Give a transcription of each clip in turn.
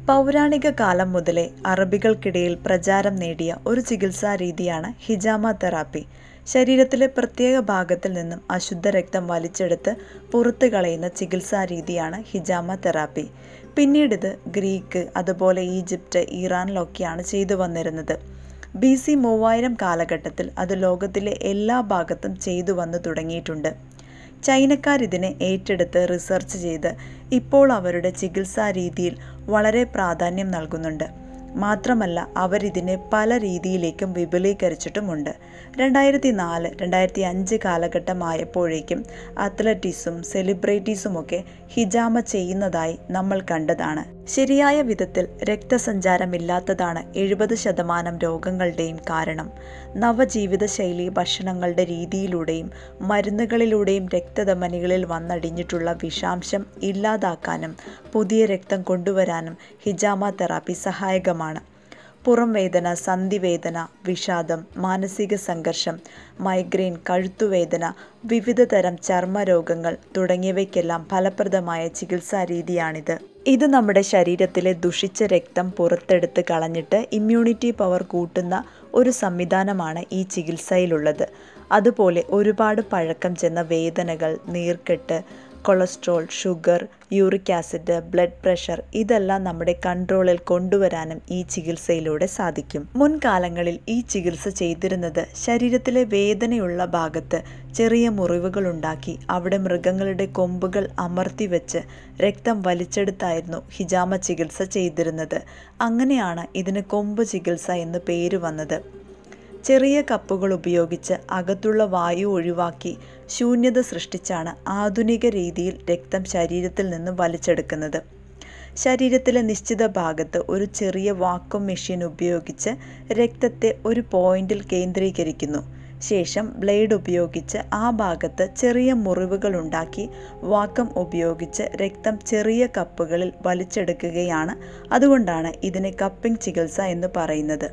പൗരാണിക കാലം മുതലേ അറബികൾക്കിടയിൽ പ്രചാരം നേടിയ ഒരു ചികിത്സാ രീതിയാണ് ഹിജാമ തെറാപ്പി ശരീരത്തിലെ പ്രത്യേക ഭാഗത്തിൽ നിന്നും അശുദ്ധ രക്തം വലിച്ചെടുത്ത് പുറത്തു കളയുന്ന ചികിത്സാ രീതിയാണ് ഹിജാമ തെറാപ്പി പിന്നീടിത് ഗ്രീക്ക് അതുപോലെ ഈജിപ്റ്റ് ഇറാനിലൊക്കെയാണ് ചെയ്തു വന്നിരുന്നത് ബി സി മൂവായിരം കാലഘട്ടത്തിൽ അത് ലോകത്തിലെ എല്ലാ ഭാഗത്തും ചെയ്തു വന്നു തുടങ്ങിയിട്ടുണ്ട് ചൈനക്കാരിതിനെ ഏറ്റെടുത്ത് റിസർച്ച് ചെയ്ത് ഇപ്പോൾ അവരുടെ ചികിത്സാ രീതിയിൽ വളരെ പ്രാധാന്യം നൽകുന്നുണ്ട് മാത്രമല്ല അവരിതിനെ പല രീതിയിലേക്കും വിപുലീകരിച്ചിട്ടുമുണ്ട് രണ്ടായിരത്തി നാല് രണ്ടായിരത്തി അഞ്ച് കാലഘട്ടമായപ്പോഴേക്കും അത്ലറ്റീസും സെലിബ്രിറ്റീസുമൊക്കെ ഹിജാമ ചെയ്യുന്നതായി നമ്മൾ കണ്ടതാണ് ശരിയായ വിധത്തിൽ രക്തസഞ്ചാരമില്ലാത്തതാണ് എഴുപത് ശതമാനം രോഗങ്ങളുടെയും കാരണം നവജീവിതശൈലി ഭക്ഷണങ്ങളുടെ രീതിയിലൂടെയും മരുന്നുകളിലൂടെയും രക്തധമനികളിൽ വന്നടിഞ്ഞിട്ടുള്ള വിഷാംശം ഇല്ലാതാക്കാനും പുതിയ രക്തം കൊണ്ടുവരാനും ഹിജാമ തെറാപ്പി സഹായകമാണ് പുറം വേദന സന്ധിവേദന വിഷാദം മാനസിക സംഘർഷം മൈഗ്രെയിൻ കഴുത്തുവേദന വിവിധ തരം ചർമ്മരോഗങ്ങൾ തുടങ്ങിയവയ്ക്കെല്ലാം ഫലപ്രദമായ ചികിത്സാ രീതിയാണിത് ഇത് നമ്മുടെ ശരീരത്തിലെ ദുഷിച്ച രക്തം പുറത്തെടുത്ത് കളഞ്ഞിട്ട് ഇമ്മ്യൂണിറ്റി പവർ കൂട്ടുന്ന ഒരു സംവിധാനമാണ് ഈ ചികിത്സയിലുള്ളത് അതുപോലെ ഒരുപാട് പഴക്കം ചെന്ന വേദനകൾ നീർക്കെട്ട് cholesterol sugar uric acid blood pressure ഇതെല്ലാം നമ്മുടെ കൺട്രോളിൽ കൊണ്ടുവരാനും ഈ ചികിത്സയിലൂടെ സാധിക്കും മുൻകാലങ്ങളിൽ ഈ ചികിത്സ ചെയ്തിരുന്നത് ശരീരത്തിലെ വേദനയുള്ള ഭാഗത്ത് ചെറിയ മുറിവുകൾ ഉണ്ടാക്കി അവിടെ മൃഗങ്ങളുടെ കൊമ്പുകൾ അമർത്തി വെച്ച് രക്തം വലിച്ചെടുത്തായിരുന്നു ഹിജാമ ചികിത്സ ചെയ്തിരുന്നത് അങ്ങനെയാണ് ഇതിന് കൊമ്പ് ചികിത്സ എന്ന് പേര് വന്നത് ചെറിയ കപ്പുകൾ ഉപയോഗിച്ച് അകത്തുള്ള വായു ഒഴിവാക്കി ശൂന്യത സൃഷ്ടിച്ചാണ് ആധുനിക രീതിയിൽ രക്തം ശരീരത്തിൽ നിന്ന് വലിച്ചെടുക്കുന്നത് ശരീരത്തിലെ നിശ്ചിത ഭാഗത്ത് ഒരു ചെറിയ വാക്വം മെഷീൻ ഉപയോഗിച്ച് രക്തത്തെ ഒരു പോയിന്റിൽ കേന്ദ്രീകരിക്കുന്നു ശേഷം ബ്ലേഡ് ഉപയോഗിച്ച് ആ ഭാഗത്ത് ചെറിയ മുറിവുകൾ ഉണ്ടാക്കി വാക്കം ഉപയോഗിച്ച് രക്തം ചെറിയ കപ്പുകളിൽ വലിച്ചെടുക്കുകയാണ് അതുകൊണ്ടാണ് ഇതിനെ കപ്പിംഗ് ചികിത്സ എന്ന് പറയുന്നത്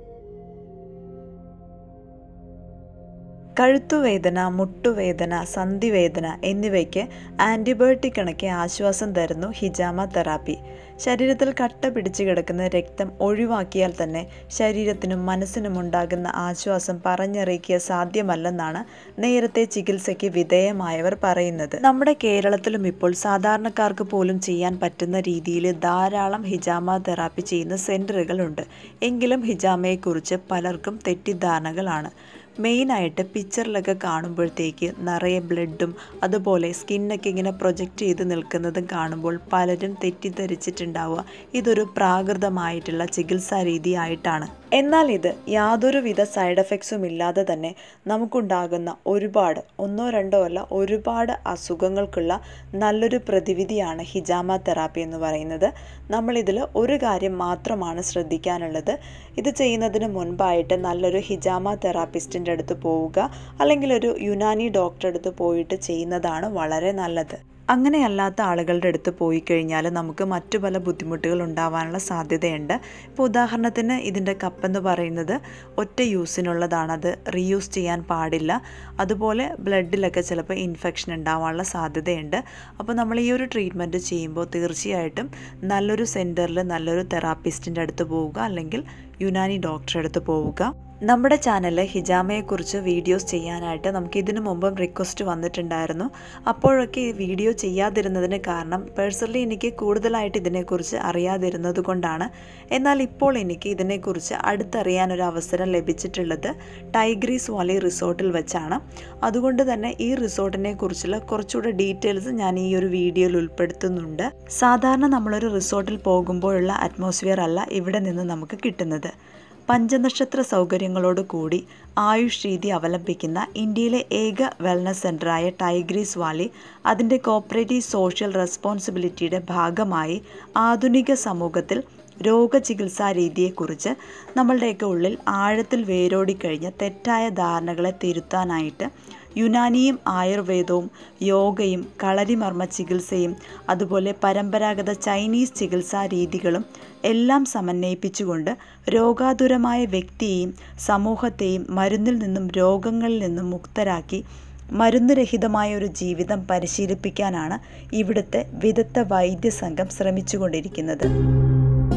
കഴുത്തുവേദന മുട്ടുവേദന സന്ധിവേദന എന്നിവയ്ക്ക് ആൻറ്റിബയോട്ടിക് കണക്കെ ആശ്വാസം തരുന്നു ഹിജാമ തെറാപ്പി ശരീരത്തിൽ കട്ട പിടിച്ചു കിടക്കുന്ന രക്തം ഒഴിവാക്കിയാൽ തന്നെ ശരീരത്തിനും മനസ്സിനും ഉണ്ടാകുന്ന ആശ്വാസം പറഞ്ഞറിയിക്കുക സാധ്യമല്ലെന്നാണ് നേരത്തെ ചികിത്സയ്ക്ക് വിധേയമായവർ പറയുന്നത് നമ്മുടെ കേരളത്തിലും ഇപ്പോൾ സാധാരണക്കാർക്ക് പോലും ചെയ്യാൻ പറ്റുന്ന രീതിയിൽ ധാരാളം ഹിജാമ തെറാപ്പി ചെയ്യുന്ന സെൻറ്ററുകളുണ്ട് എങ്കിലും ഹിജാമയെക്കുറിച്ച് പലർക്കും തെറ്റിദ്ധാരണകളാണ് മെയിനായിട്ട് പിക്ചറിലൊക്കെ കാണുമ്പോഴത്തേക്ക് നിറയെ ബ്ലഡും അതുപോലെ സ്കിന്നൊക്കെ ഇങ്ങനെ പ്രൊജക്റ്റ് ചെയ്ത് നിൽക്കുന്നതും കാണുമ്പോൾ പലരും തെറ്റിദ്ധരിച്ചിട്ടുണ്ടാവുക ഇതൊരു പ്രാകൃതമായിട്ടുള്ള ചികിത്സാ രീതിയായിട്ടാണ് എന്നാൽ ഇത് യാതൊരുവിധ സൈഡ് എഫക്ട്സും ഇല്ലാതെ തന്നെ നമുക്കുണ്ടാകുന്ന ഒരുപാട് ഒന്നോ രണ്ടോ അല്ല ഒരുപാട് അസുഖങ്ങൾക്കുള്ള നല്ലൊരു പ്രതിവിധിയാണ് ഹിജാമ തെറാപ്പി എന്ന് പറയുന്നത് നമ്മളിതിൽ ഒരു കാര്യം മാത്രമാണ് ശ്രദ്ധിക്കാനുള്ളത് ഇത് ചെയ്യുന്നതിന് മുൻപായിട്ട് നല്ലൊരു ഹിജാമ തെറാപ്പിസ്റ്റിൻ്റെ അടുത്ത് പോവുക അല്ലെങ്കിൽ ഒരു യുനാനി ഡോക്ടറെ അടുത്ത് പോയിട്ട് ചെയ്യുന്നതാണ് വളരെ നല്ലത് അങ്ങനെയല്ലാത്ത ആളുകളുടെ അടുത്ത് പോയി കഴിഞ്ഞാൽ നമുക്ക് മറ്റു പല ബുദ്ധിമുട്ടുകൾ ഉണ്ടാവാനുള്ള സാധ്യതയുണ്ട് ഇപ്പോൾ ഉദാഹരണത്തിന് ഇതിൻ്റെ കപ്പെന്ന് പറയുന്നത് ഒറ്റ യൂസിനുള്ളതാണ് അത് റീയൂസ് ചെയ്യാൻ പാടില്ല അതുപോലെ ബ്ലഡിലൊക്കെ ചിലപ്പോൾ ഇൻഫെക്ഷൻ ഉണ്ടാവാനുള്ള സാധ്യതയുണ്ട് അപ്പോൾ നമ്മൾ ഈ ഒരു ട്രീറ്റ്മെൻറ്റ് ചെയ്യുമ്പോൾ തീർച്ചയായിട്ടും നല്ലൊരു സെൻറ്ററിൽ നല്ലൊരു തെറാപ്പിസ്റ്റിൻ്റെ അടുത്ത് പോവുക അല്ലെങ്കിൽ യുനാനി ഡോക്ടറെ അടുത്ത് പോവുക നമ്മുടെ ചാനലിൽ ഹിജാമയെക്കുറിച്ച് വീഡിയോസ് ചെയ്യാനായിട്ട് നമുക്ക് ഇതിനു മുമ്പും റിക്വസ്റ്റ് വന്നിട്ടുണ്ടായിരുന്നു അപ്പോഴൊക്കെ ഈ വീഡിയോ ചെയ്യാതിരുന്നതിന് കാരണം പേഴ്സണലി എനിക്ക് കൂടുതലായിട്ട് ഇതിനെക്കുറിച്ച് അറിയാതിരുന്നത് കൊണ്ടാണ് എന്നാൽ ഇപ്പോൾ എനിക്ക് ഇതിനെക്കുറിച്ച് അടുത്തറിയാൻ ഒരു അവസരം ലഭിച്ചിട്ടുള്ളത് ടൈഗ്രീസ് വാലി റിസോർട്ടിൽ വെച്ചാണ് അതുകൊണ്ട് തന്നെ ഈ റിസോർട്ടിനെ കുറിച്ചുള്ള കുറച്ചുകൂടെ ഡീറ്റെയിൽസ് ഞാൻ ഈ ഒരു വീഡിയോയിൽ ഉൾപ്പെടുത്തുന്നുണ്ട് സാധാരണ നമ്മളൊരു റിസോർട്ടിൽ പോകുമ്പോഴുള്ള അറ്റ്മോസ്ഫിയർ അല്ല ഇവിടെ നിന്ന് നമുക്ക് കിട്ടുന്നത് പഞ്ചനക്ഷത്ര സൗകര്യങ്ങളോട് കൂടി ആയുഷ് രീതി അവലംബിക്കുന്ന ഇന്ത്യയിലെ ഏക വെൽനസ് സെൻ്ററായ ടൈഗ്രീസ് വാലി അതിൻ്റെ കോപ്പറേറ്റീവ് സോഷ്യൽ റെസ്പോൺസിബിലിറ്റിയുടെ ഭാഗമായി ആധുനിക സമൂഹത്തിൽ രോഗചികിത്സാ രീതിയെക്കുറിച്ച് നമ്മളുടെയൊക്കെ ഉള്ളിൽ ആഴത്തിൽ വേരോടിക്കഴിഞ്ഞ തെറ്റായ ധാരണകളെ തിരുത്താനായിട്ട് യുനാനിയും ആയുർവേദവും യോഗയും കളരിമർമ്മ ചികിത്സയും അതുപോലെ പരമ്പരാഗത ചൈനീസ് ചികിത്സാ രീതികളും എല്ലാം സമന്വയിപ്പിച്ചുകൊണ്ട് രോഗാതുരമായ വ്യക്തിയെയും സമൂഹത്തെയും മരുന്നിൽ നിന്നും രോഗങ്ങളിൽ നിന്നും മുക്തരാക്കി മരുന്നുരഹിതമായ ഒരു ജീവിതം പരിശീലിപ്പിക്കാനാണ് ഇവിടുത്തെ വിദഗ്ധ വൈദ്യസംഘം ശ്രമിച്ചുകൊണ്ടിരിക്കുന്നത്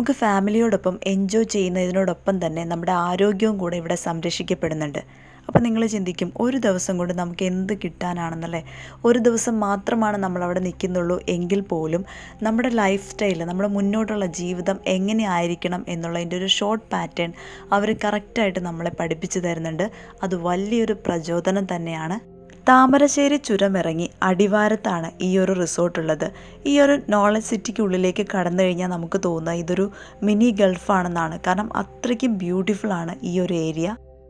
നമുക്ക് ഫാമിലിയോടൊപ്പം എൻജോയ് ചെയ്യുന്നതിനോടൊപ്പം തന്നെ നമ്മുടെ ആരോഗ്യവും കൂടെ ഇവിടെ സംരക്ഷിക്കപ്പെടുന്നുണ്ട് അപ്പോൾ നിങ്ങൾ ചിന്തിക്കും ഒരു ദിവസം കൊണ്ട് നമുക്ക് എന്ത് കിട്ടാനാണെന്നല്ലേ ഒരു ദിവസം മാത്രമാണ് നമ്മൾ അവിടെ നിൽക്കുന്നുള്ളൂ എങ്കിൽ പോലും നമ്മുടെ ലൈഫ് സ്റ്റൈൽ നമ്മുടെ മുന്നോട്ടുള്ള ജീവിതം എങ്ങനെ ആയിരിക്കണം എന്നുള്ളതിൻ്റെ ഒരു ഷോർട്ട് പാറ്റേൺ അവർ കറക്റ്റായിട്ട് നമ്മളെ പഠിപ്പിച്ചു തരുന്നുണ്ട് അത് വലിയൊരു പ്രചോദനം തന്നെയാണ് താമരശ്ശേരി ചുരമിറങ്ങി അടിവാരത്താണ് ഈ ഒരു റിസോർട്ട് ഉള്ളത് ഈ ഒരു നോളജ് സിറ്റിക്കുള്ളിലേക്ക് കടന്നു കഴിഞ്ഞാൽ നമുക്ക് തോന്നുക ഇതൊരു മിനി ഗൾഫാണെന്നാണ് കാരണം അത്രയ്ക്കും ബ്യൂട്ടിഫുൾ ആണ് ഈ ഒരു ഏരിയ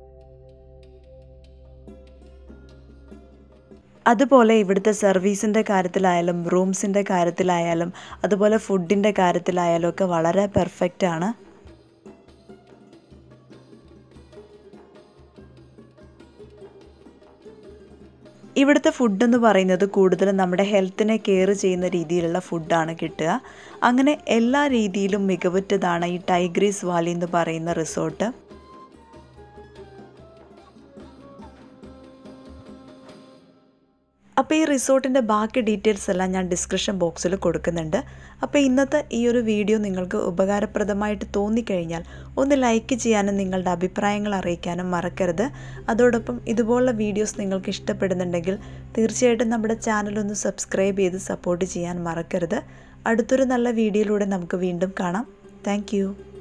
അതുപോലെ ഇവിടുത്തെ സർവീസിൻ്റെ കാര്യത്തിലായാലും റൂംസിൻ്റെ കാര്യത്തിലായാലും അതുപോലെ ഫുഡിൻ്റെ കാര്യത്തിലായാലും ഒക്കെ വളരെ പെർഫെക്റ്റ് ആണ് ഇവിടുത്തെ ഫുഡ് എന്ന് പറയുന്നത് കൂടുതലും നമ്മുടെ ഹെൽത്തിനെ കെയർ ചെയ്യുന്ന രീതിയിലുള്ള ഫുഡാണ് കിട്ടുക അങ്ങനെ എല്ലാ രീതിയിലും മികവുറ്റതാണ് ഈ ടൈഗ്രീസ് വാലി എന്ന് പറയുന്ന റിസോർട്ട് അപ്പോൾ ഈ റിസോർട്ടിൻ്റെ ബാക്കി ഡീറ്റെയിൽസ് എല്ലാം ഞാൻ ഡിസ്ക്രിപ്ഷൻ ബോക്സിൽ കൊടുക്കുന്നുണ്ട് അപ്പോൾ ഇന്നത്തെ ഈ ഒരു വീഡിയോ നിങ്ങൾക്ക് ഉപകാരപ്രദമായിട്ട് തോന്നിക്കഴിഞ്ഞാൽ ഒന്ന് ലൈക്ക് ചെയ്യാനും നിങ്ങളുടെ അഭിപ്രായങ്ങൾ അറിയിക്കാനും മറക്കരുത് അതോടൊപ്പം ഇതുപോലുള്ള വീഡിയോസ് നിങ്ങൾക്ക് ഇഷ്ടപ്പെടുന്നുണ്ടെങ്കിൽ തീർച്ചയായിട്ടും നമ്മുടെ ചാനൽ ഒന്ന് സബ്സ്ക്രൈബ് ചെയ്ത് സപ്പോർട്ട് ചെയ്യാൻ മറക്കരുത് അടുത്തൊരു നല്ല വീഡിയോയിലൂടെ നമുക്ക് വീണ്ടും കാണാം താങ്ക്